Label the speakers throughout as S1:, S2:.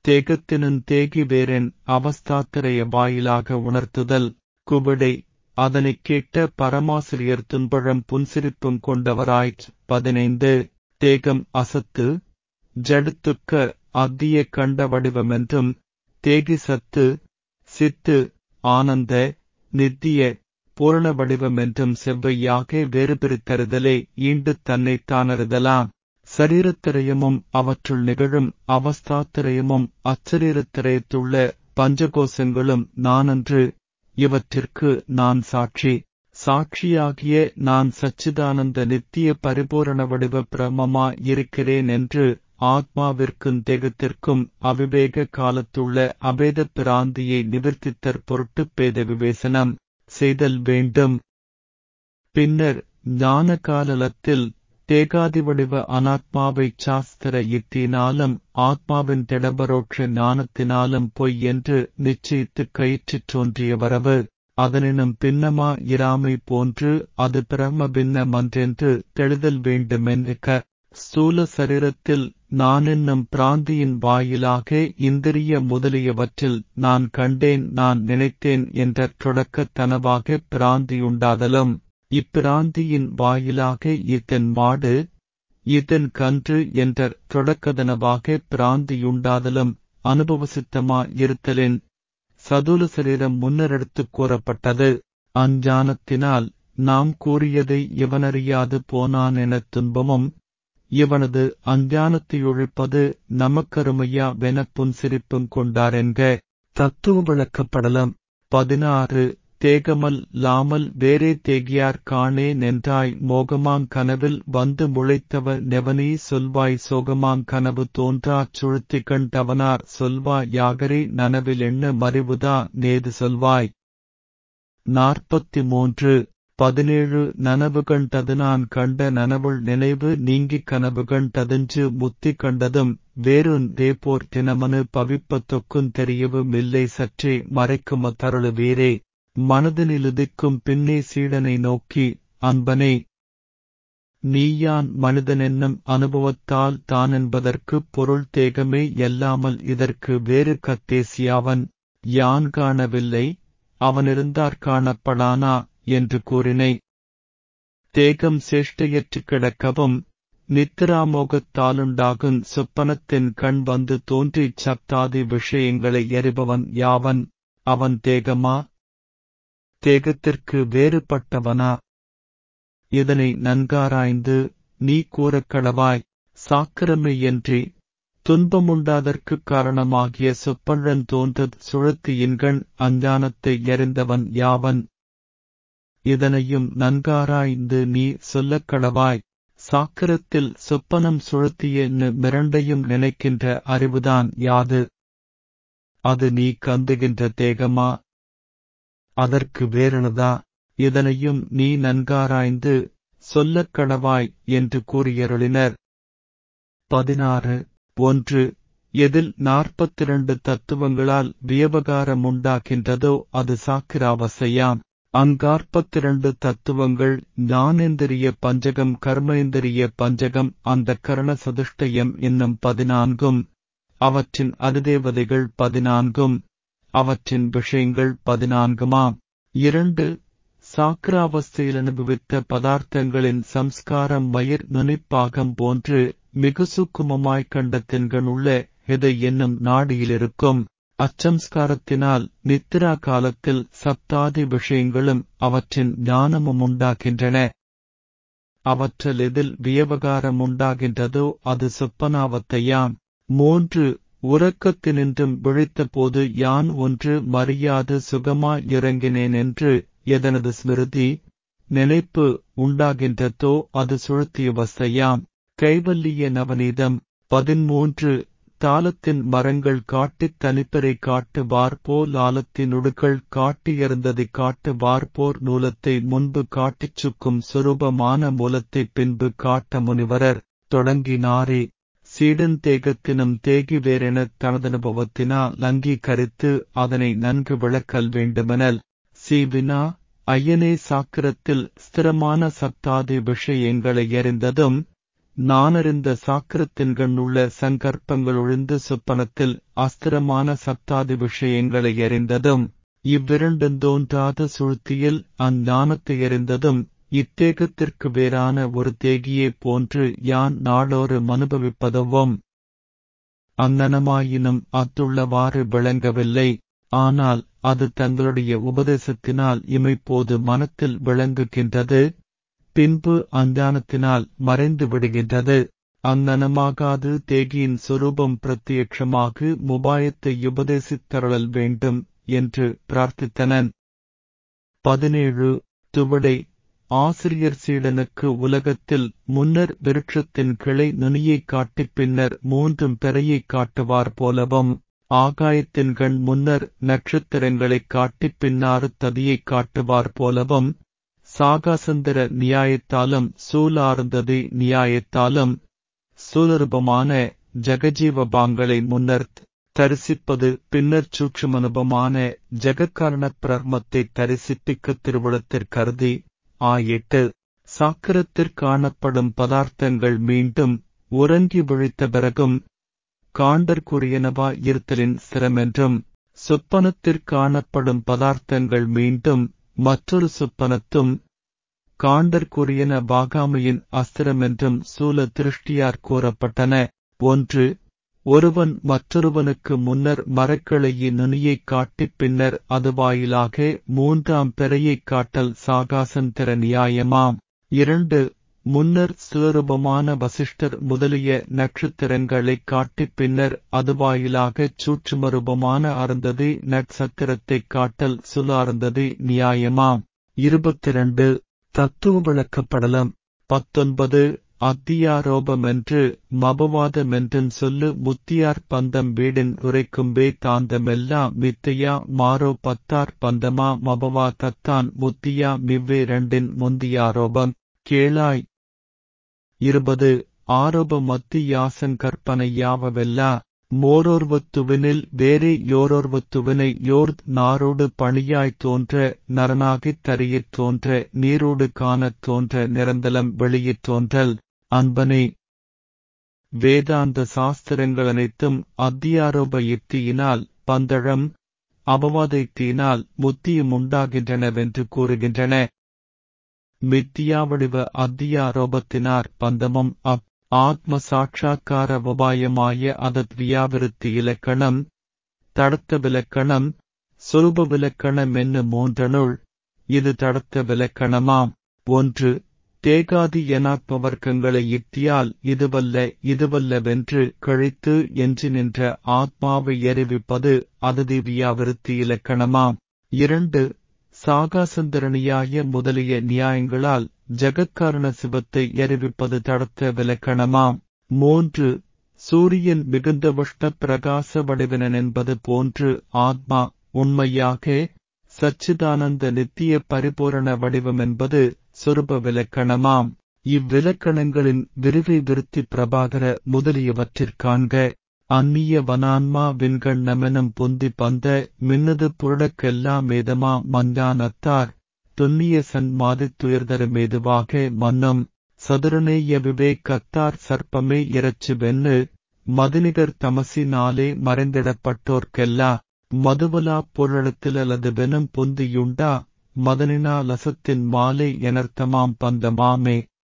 S1: தேகத்தினும் தேகி வேறென் அவஸ்தாத்திரைய வாயிலாக உணர்த்துதல் குவிடை அதனைக் கேட்ட பரமாசிரியர் துன்பழம் புன்சிரிப்பும் கொண்டவராய்ச் பதினைந்து தேகம் அசத்து ஜடுத்துக்க அத்திய கண்ட வடிவமென்றும் தேகி சத்து சித்து ஆனந்த நித்திய பூரண வடிவமென்றும் செவ்வையாக வேறு பிரித்தறிதலே ஈண்டு தன்னைத் தானறிதலாம் சரீரத்திரயமும் அவற்றுள் நிகழும் அவஸ்தாத்திரயமும் அச்சரீரத்திரயத்துள்ள பஞ்சகோசங்களும் நானன்று இவற்றிற்கு நான் சாட்சி சாட்சியாகிய நான் சச்சிதானந்த நித்திய பரிபூரண வடிவ பிரமமா இருக்கிறேன் என்று ஆத்மாவிற்கும் தேகத்திற்கும் அவிவேக காலத்துள்ள அபேத பிராந்தியை நிவர்த்தித்தற் பொருட்டு பேத விவேசனம் செய்தல் வேண்டும் பின்னர் ஞான காலத்தில் தேகாதி வடிவ அனாத்மாவை சாஸ்திர யுக்தியினாலும் ஆத்மாவின் திடபரோட்ச ஞானத்தினாலும் பொய் என்று நிச்சயித்துக் கயிற்றுத் தோன்றிய வரவு அதனினும் பின்னமா இராமை போன்று அது பிரம பின்னமன்றென்று தெளிதல் வேண்டுமென்க ஸ்தூல சரீரத்தில் நான் என்னும் பிராந்தியின் வாயிலாக இந்திரிய முதலியவற்றில் நான் கண்டேன் நான் நினைத்தேன் என்ற தொடக்கத்தனவாக பிராந்தியுண்டாதலும் இப்பிராந்தியின் வாயிலாக இதன் மாடு இதன் கன்று என்ற தொடக்கதனவாக பிராந்தியுண்டாதலும் அனுபவசித்தமா இருத்தலின் சதுல சரீரம் முன்னரெடுத்துக் கூறப்பட்டது அஞ்ஞானத்தினால் நாம் கூறியதை இவனறியாது போனான் எனத் துன்பமும் இவனது அஞ்ஞானத்தையொழிப்பது நமக்கருமையா வெனப் புன்சிரிப்பும் கொண்டாரென்க தத்துவ விளக்கப்படலம் பதினாறு தேகமல் லாமல் வேறே தேகியார் காணே நென்றாய் மோகமாங் கனவில் வந்து முளைத்தவ நெவனி சொல்வாய் சோகமாங் கனவு தோன்றாச் சுழுத்தி கண்டவனார் சொல்வாய் யாகரி நனவில் எண்ண மறிவுதா நேது சொல்வாய் நாற்பத்தி மூன்று பதினேழு நனவு கண்டது நான் கண்ட நனவுள் நினைவு நீங்கிக் கனவு கண்டதென்று முத்தி கண்டதும் வேறுன் தேப்போர் தினமனு பவிப்ப தொக்குந் தெரியவும் இல்லை சற்றே மறைக்கும தருளு வேறே மனதினிலுதிக்கும் பின்னே சீடனை நோக்கி அன்பனே நீயான் மனிதனென்னும் அனுபவத்தால் தானென்பதற்குப் பொருள் தேகமே எல்லாமல் இதற்கு வேறு கத்தேசியாவன் யான் காணவில்லை அவனிருந்தாற் காணப்படானா என்று கூறினை தேகம் சேஷ்டையற்று கிடக்கவும் நித்திராமோகத்தாலுண்டாகும் சொப்பனத்தின் கண் வந்து தோன்றிச் சப்தாதி விஷயங்களை எறிபவன் யாவன் அவன் தேகமா தேகத்திற்கு வேறுபட்டவனா இதனை நன்காராய்ந்து நீ கூறக்கடவாய் சாக்கிரமையன்றி துன்பமுண்டாதற்குக் காரணமாகிய சொப்பழன் தோன்றத் சுழத்தியின்கண் அஞ்ஞானத்தை எறிந்தவன் யாவன் இதனையும் நன்காராய்ந்து நீ சொல்லக் கடவாய் சாக்கிரத்தில் சொப்பனம் சுழத்தியன்னு மிரண்டையும் நினைக்கின்ற அறிவுதான் யாது அது நீ கந்துகின்ற தேகமா அதற்கு வேறெனதா இதனையும் நீ நன்காராய்ந்து சொல்லக் கடவாய் என்று கூறியருளினர் பதினாறு ஒன்று எதில் நாற்பத்திரண்டு தத்துவங்களால் வியவகாரமுண்டாகின்றதோ அது சாக்கிராவசையாம் அங்காற்பத்திரண்டு தத்துவங்கள் ஞானேந்திரிய பஞ்சகம் கர்மேந்திரிய பஞ்சகம் அந்த கரண சதுஷ்டயம் என்னும் பதினான்கும் அவற்றின் அதிதேவதைகள் பதினான்கும் அவற்றின் விஷயங்கள் பதினான்குமாம் இரண்டு சாக்கிராவஸ்தையில் அனுபவித்த பதார்த்தங்களின் சம்ஸ்காரம் மயிர் நுனிப்பாகம் போன்று மிகு சுக்குமமாய்க் கண்டத்தின்கணுள்ள இதை என்னும் நாடியிலிருக்கும் அச்சம்ஸ்காரத்தினால் நித்திரா காலத்தில் சப்தாதி விஷயங்களும் அவற்றின் ஞானமும் உண்டாகின்றன அவற்றில் எதில் வியவகாரம் உண்டாகின்றதோ அது சொப்பனாவத்தையாம் மூன்று உறக்கத்தினின்றும் விழித்தபோது யான் ஒன்று மறியாது சுகமாய் இறங்கினேன் என்று எதனது ஸ்மிருதி நினைப்பு உண்டாகின்றதோ அது சுழத்தியவஸ்தையாம் கைவல்லிய நவநீதம் பதிமூன்று தாளத்தின் மரங்கள் காட்டித் தனிப்பரை காட்டு வார்போல் ஆலத்தினுடுக்கள் காட்டியிருந்ததைக் காட்டு வார்போர் நூலத்தை முன்பு காட்டிச் சுக்கும் சுரூபமான மூலத்தைப் பின்பு காட்ட முனிவரர் தொடங்கினாரே சீடன் தேகத்தினும் தேகி வேறெனத் தனதனுபவத்தினால் அங்கீகரித்து அதனை நன்கு விளக்கல் வேண்டுமெனல் சீவினா ஐயனே சாக்கிரத்தில் ஸ்திரமான சப்தாதி விஷயங்களை எறிந்ததும் நானறிந்த சாக்கிரத்தின்கண்ணுள்ள சங்கற்பங்களொழிந்து சொப்பனத்தில் அஸ்திரமான சப்தாதி விஷயங்களை எறிந்ததும் இவ்விரண்டும் தோன்றாத சுழுத்தியில் அஞ்ஞானத்தை எறிந்ததும் இத்தேகத்திற்கு வேறான ஒரு தேகியைப் போன்று யான் நாளொரு அனுபவிப்பதுவும் அங்ஙனமாயினும் அத்துள்ளவாறு விளங்கவில்லை ஆனால் அது தங்களுடைய உபதேசத்தினால் இமைப்போது மனத்தில் விளங்குகின்றது பின்பு அஞ்ஞானத்தினால் மறைந்து விடுகின்றது அங்ஙனமாகாது தேகியின் சொரூபம் பிரத்யட்சமாக முபாயத்தை உபதேசித்தருளல் வேண்டும் என்று பிரார்த்தித்தனன் பதினேழு துவடை ஆசிரியர் சீடனுக்கு உலகத்தில் முன்னர் விருட்சத்தின் கிளை நுனியைக் காட்டிப் பின்னர் மூன்றும் பெறையைக் காட்டுவார் போலவும் ஆகாயத்தின் கண் முன்னர் நட்சத்திரங்களைக் காட்டிப் பின்னாறு ததியைக் காட்டுவார் போலவும் சாகாசந்திர நியாயத்தாலும் சூலார்ந்ததி நியாயத்தாலும் சூலரூபமான ஜெகஜீவபாங்களை முன்னர் தரிசிப்பது பின்னர் சூட்சுமனுபமான ஜெகக்காரண பிரர்மத்தை தரிசிப்பிக்க திருவுளத்திற்கருதி ஆயிட்டு சாக்கரத்திற் காணப்படும் பதார்த்தங்கள் மீண்டும் உறங்கி விழித்த பிறகும் காண்டற்குரியனவா இருத்தலின் சிரமென்றும் சொப்பனத்திற் காணப்படும் பதார்த்தங்கள் மீண்டும் மற்றொரு சொப்பனத்தும் காண்டற்குரியன வாகாமையின் அஸ்திரமென்றும் சூல திருஷ்டியார் கூறப்பட்டன ஒன்று ஒருவன் மற்றொருவனுக்கு முன்னர் மரக்கிளையின் நுனியைக் காட்டிப் பின்னர் அது வாயிலாக மூன்றாம் பெறையைக் காட்டல் சாகாசந்திர நியாயமாம் இரண்டு முன்னர் சுயரூபமான வசிஷ்டர் முதலிய நட்சத்திரங்களைக் காட்டிப் பின்னர் அது வாயிலாகச் சூட்சுமரூபமான அருந்ததி நட்சத்திரத்தைக் காட்டல் சுலார்ந்ததி நியாயமாம் இருபத்திரண்டு தத்துவ விளக்கப்படலம் பத்தொன்பது அத்தியாரோபமென்று மபவாதமென்றன் சொல்லு முத்தியார் பந்தம் வீடின் உரைக்கும்பே தாந்தமெல்லாம் மித்தையா மாறோ பத்தார் பந்தமா மபவா தத்தான் முத்தியா மிவ்வே ரெண்டின் முந்தியாரோபம் கேளாய் இருபது ஆரோப மத்தியாசங் கற்பனை யாவவெல்லா மோரோர்வத்துவினில் வேறே யோரோர்வத்துவினை யோர்த் நாரோடு பணியாய்த் தோன்ற நரனாகித் தரியத் தோன்ற நீரோடு காணத் தோன்ற நிரந்தலம் வெளியிற் தோன்றல் அன்பனே வேதாந்த சாஸ்திரங்களனைத்தும் அத்தியாரோப யுக்தியினால் பந்தழம் அபவாதைத்தியினால் முத்தியும் உண்டாகின்றனவென்று கூறுகின்றன மித்தியாவடிவ அத்தியாரோபத்தினார் பந்தமும் அப் ஆத்ம சாட்சா்கார உபாயமாய அதத் வியாவிருத்தி இலக்கணம் தடத்த விலக்கணம் சொரூப விலக்கணம் என்ன மூன்றனுள் இது தடத்த விலக்கணமாம் ஒன்று தேகாதி எனாத்மவர்க்கங்களை யுக்தியால் இதுவல்ல இதுவல்லவென்று கழித்து என்று நின்ற ஆத்மாவை எறிவிப்பது அது வியாவிருத்தி இலக்கணமாம் இரண்டு சாகாசந்தரணியாய முதலிய நியாயங்களால் ஜெகத்காரண சிவத்தை எறிவிப்பது தடத்த விலக்கணமாம் மூன்று சூரியன் மிகுந்த உஷ்ண பிரகாச வடிவினன் என்பது போன்று ஆத்மா உண்மையாக சச்சிதானந்த நித்திய பரிபூரண வடிவம் என்பது சொருப விலக்கணமாம் இவ்விலக்கணங்களின் விரிவை விருத்தி பிரபாகர முதலியவற்றிற்காண்க அந்நிய வனான்மா விண்கண்ணமெனும் பொந்தி பந்த மின்னது புரடக்கெல்லாம் மேதமா மஞ்ஞானத்தார் துன்னிய சன்மாதித் துயர்தரு மேதுவாக மன்னும் சதுரனேய விவேகத்தார் சர்ப்பமே இறச்சு வென்னு மதுநிகர் தமசினாலே மறைந்திடப்பட்டோர்க்கெல்லா மதுவலா பொருளத்தில் அல்லது வெனும் பொந்தியுண்டா மதனினா லசத்தின் மாலை எனர்த்தமாம் பந்தமாமே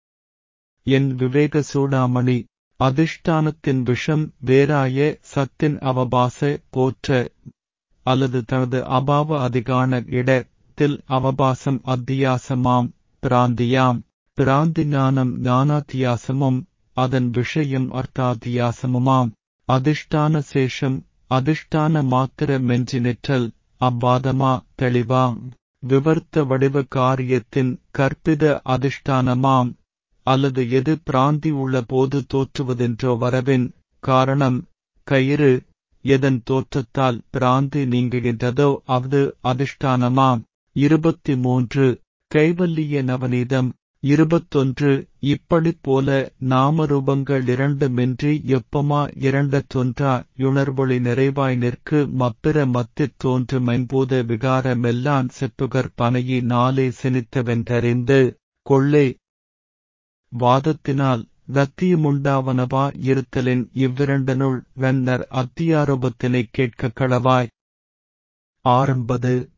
S1: என் விவேக சூடாமணி அதிஷ்டானத்தின் விஷம் வேறாய சத்தின் அவபாச போற்ற அல்லது தனது அபாவ அதிகான இடத்தில் அவபாசம் அத்தியாசமாம் பிராந்தியாம் பிராந்தி ஞானம் ஞானாத்தியாசமும் அதன் விஷயம் அர்த்தாத்தியாசமுமாம் அதிஷ்டான சேஷம் அதிஷ்டான மாத்திர மெஞ்சி நிற்றல் அவ்வாதமா தெளிவாம் விவர்த்த வடிவ காரியத்தின் கற்பித அதிஷ்டானமாம் அல்லது எது பிராந்தி உள்ள போது தோற்றுவதென்றோ வரவின் காரணம் கயிறு எதன் தோற்றத்தால் பிராந்தி நீங்குகின்றதோ அது அதிஷ்டானமாம் இருபத்தி மூன்று கைவல்லிய நவநீதம் இருபத்தொன்று இப்படிப் போல நாமரூபங்கள் இரண்டுமின்றி எப்பமா இரண்ட தொன்றா யுணர்வொளி நிறைவாய் நிற்கு மப்பிர மத்தித் தோன்று மைம்பூத விகாரமெல்லான் செப்புகர் பனையி நாளே செனித்தவென்றறிந்து கொள்ளே வாதத்தினால் ரத்தியமுண்டாவனவா இருத்தலின் இவ்விரண்டனுள் வென்னர் அத்தியாரோபத்தினைக் கேட்கக் களவாய் ஆரம்பது